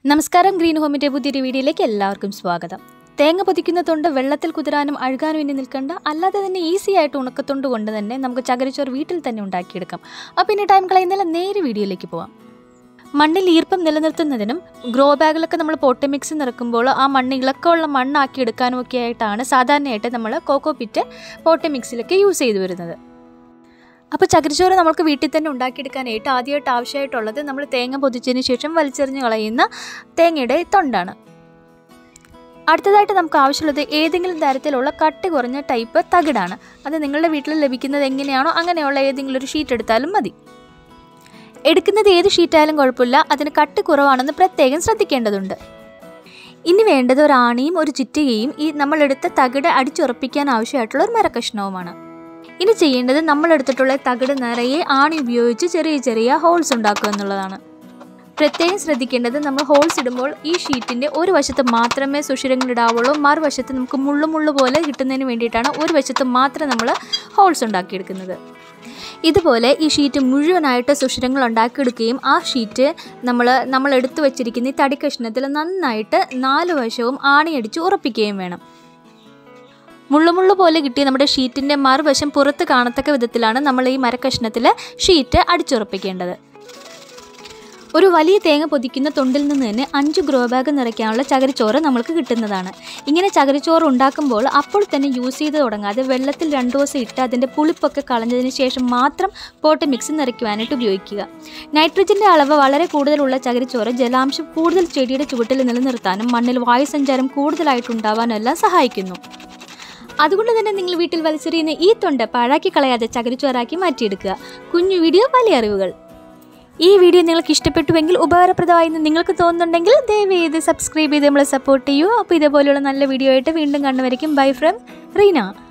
നമസ്കാരം ഗ്രീൻ ഹോമിൻ്റെ പുതിയൊരു വീഡിയോയിലേക്ക് എല്ലാവർക്കും സ്വാഗതം തേങ്ങ പൊതിക്കുന്ന തൊണ്ട് വെള്ളത്തിൽ കുതിരാനും അഴുകാനും ഇനി നിൽക്കണ്ട അല്ലാതെ തന്നെ ഈസി ആയിട്ട് ഉണക്കത്തൊണ്ട് കൊണ്ട് തന്നെ നമുക്ക് ചകിരിച്ചോറ് വീട്ടിൽ തന്നെ ഉണ്ടാക്കിയെടുക്കാം അപ്പോൾ ഇനി ടൈം കളയുന്നില്ല നേരെ വീഡിയോയിലേക്ക് പോവാം മണ്ണിൽ ഈർപ്പം നിലനിർത്തുന്നതിനും ഗ്രോ ബാഗിലൊക്കെ നമ്മൾ പോട്ടി മിക്സ് നിറക്കുമ്പോൾ ആ മണ്ണ് ഇളക്കമുള്ള മണ്ണാക്കി എടുക്കാനും ഒക്കെ ആയിട്ടാണ് സാധാരണയായിട്ട് നമ്മൾ കോക്കോ പിറ്റ് പോട്ടി മിക്സിലൊക്കെ യൂസ് ചെയ്തു വരുന്നത് അപ്പോൾ ചകിരിച്ചോറ് നമുക്ക് വീട്ടിൽ തന്നെ ഉണ്ടാക്കിയെടുക്കാനായിട്ട് ആദ്യമായിട്ട് ആവശ്യമായിട്ടുള്ളത് നമ്മൾ തേങ്ങ പൊതിച്ചതിന് ശേഷം വലിച്ചെറിഞ്ഞ് കളയുന്ന തേങ്ങയുടെ തൊണ്ടാണ് അടുത്തതായിട്ട് നമുക്ക് ആവശ്യമുള്ളത് ഏതെങ്കിലും തരത്തിലുള്ള കട്ടി കുറഞ്ഞ ടൈപ്പ് തകിടാണ് അത് നിങ്ങളുടെ വീട്ടിൽ ലഭിക്കുന്നത് എങ്ങനെയാണോ അങ്ങനെയുള്ള ഏതെങ്കിലും ഒരു ഷീറ്റ് എടുത്താലും മതി എടുക്കുന്നത് ഏത് ഷീറ്റായാലും കുഴപ്പമില്ല അതിന് കട്ടി കുറവാണെന്ന് പ്രത്യേകം ശ്രദ്ധിക്കേണ്ടതുണ്ട് ഇനി വേണ്ടത് ഒരു ആണിയും ഒരു ചുറ്റികയും ഈ നമ്മളെടുത്ത തകിട് അടിച്ചുറപ്പിക്കാൻ ആവശ്യമായിട്ടുള്ള ഒരു മരക്കഷ്ണവുമാണ് ഇനി ചെയ്യേണ്ടത് നമ്മൾ എടുത്തിട്ടുള്ള തകിട് നിറയെ ആണി ഉപയോഗിച്ച് ചെറിയ ചെറിയ ഹോൾസ് ഉണ്ടാക്കുക എന്നുള്ളതാണ് പ്രത്യേകം ശ്രദ്ധിക്കേണ്ടത് നമ്മൾ ഹോൾസ് ഇടുമ്പോൾ ഈ ഷീറ്റിൻ്റെ ഒരു വശത്ത് മാത്രമേ സുഷിരങ്ങൾ ഇടാവുള്ളൂ മറുവശത്ത് നമുക്ക് മുള്ളു മുള്ളു പോലെ കിട്ടുന്നതിന് വേണ്ടിയിട്ടാണ് ഒരു വശത്ത് മാത്രം നമ്മൾ ഹോൾസ് ഉണ്ടാക്കിയെടുക്കുന്നത് ഇതുപോലെ ഈ ഷീറ്റ് മുഴുവനായിട്ട് സുഷിരങ്ങൾ ഉണ്ടാക്കിയെടുക്കുകയും ആ ഷീറ്റ് നമ്മൾ നമ്മൾ എടുത്തു വച്ചിരിക്കുന്ന ഈ തടി കഷ്ണത്തിൽ നന്നായിട്ട് നാല് വശവും ആണിയടിച്ച് ഉറപ്പിക്കുകയും വേണം മുള്ളുമുള്ളു പോലെ കിട്ടിയ നമ്മുടെ ഷീറ്റിൻ്റെ മറുവശം പുറത്ത് കാണത്തക്ക വിധത്തിലാണ് നമ്മൾ ഈ മരക്കഷ്ണത്തിൽ ഷീറ്റ് അടിച്ചുറപ്പിക്കേണ്ടത് ഒരു വലിയ തേങ്ങ പൊതിക്കുന്ന തൊണ്ടിൽ നിന്ന് തന്നെ അഞ്ച് ഗ്രോ ബാഗ് നിറയ്ക്കാനുള്ള ചകിരിച്ചോറ് നമ്മൾക്ക് കിട്ടുന്നതാണ് ഇങ്ങനെ ചകിരിച്ചോറ് ഉണ്ടാക്കുമ്പോൾ അപ്പോൾ തന്നെ യൂസ് ചെയ്ത് തുടങ്ങാതെ വെള്ളത്തിൽ രണ്ടു ദിവസം ഇട്ട് അതിൻ്റെ പുളിപ്പൊക്കെ കളഞ്ഞതിന് ശേഷം മാത്രം പോട്ട് മിക്സ് നിറയ്ക്കുവാനായിട്ട് ഉപയോഗിക്കുക നൈട്രജൻ്റെ അളവ് വളരെ കൂടുതലുള്ള ചകിരിച്ചോറ് ജലാംശം കൂടുതൽ ചെടിയുടെ ചുവട്ടിൽ നിലനിർത്താനും മണ്ണിൽ വായുസഞ്ചാരം കൂടുതലായിട്ടുണ്ടാവാനെല്ലാം സഹായിക്കുന്നു അതുകൊണ്ട് തന്നെ നിങ്ങൾ വീട്ടിൽ വലിച്ചെറിയുന്ന ഈ തൊണ്ട് പാഴാക്കി കളയാതെ ചകിരിച്ചോറാക്കി മാറ്റിയെടുക്കുക കുഞ്ഞു വീഡിയോ വലിയ അറിവുകൾ ഈ വീഡിയോ നിങ്ങൾക്ക് ഇഷ്ടപ്പെട്ടുവെങ്കിൽ ഉപകാരപ്രദമായി എന്ന് നിങ്ങൾക്ക് തോന്നുന്നുണ്ടെങ്കിൽ ദയവ് ചെയ്ത് സബ്സ്ക്രൈബ് ചെയ്ത് നമ്മളെ സപ്പോർട്ട് ചെയ്യൂ അപ്പോൾ ഇതേപോലെയുള്ള നല്ല വീഡിയോ ആയിട്ട് വീണ്ടും കണ്ടുവരയ്ക്കും ബൈ ഫ്രം റീന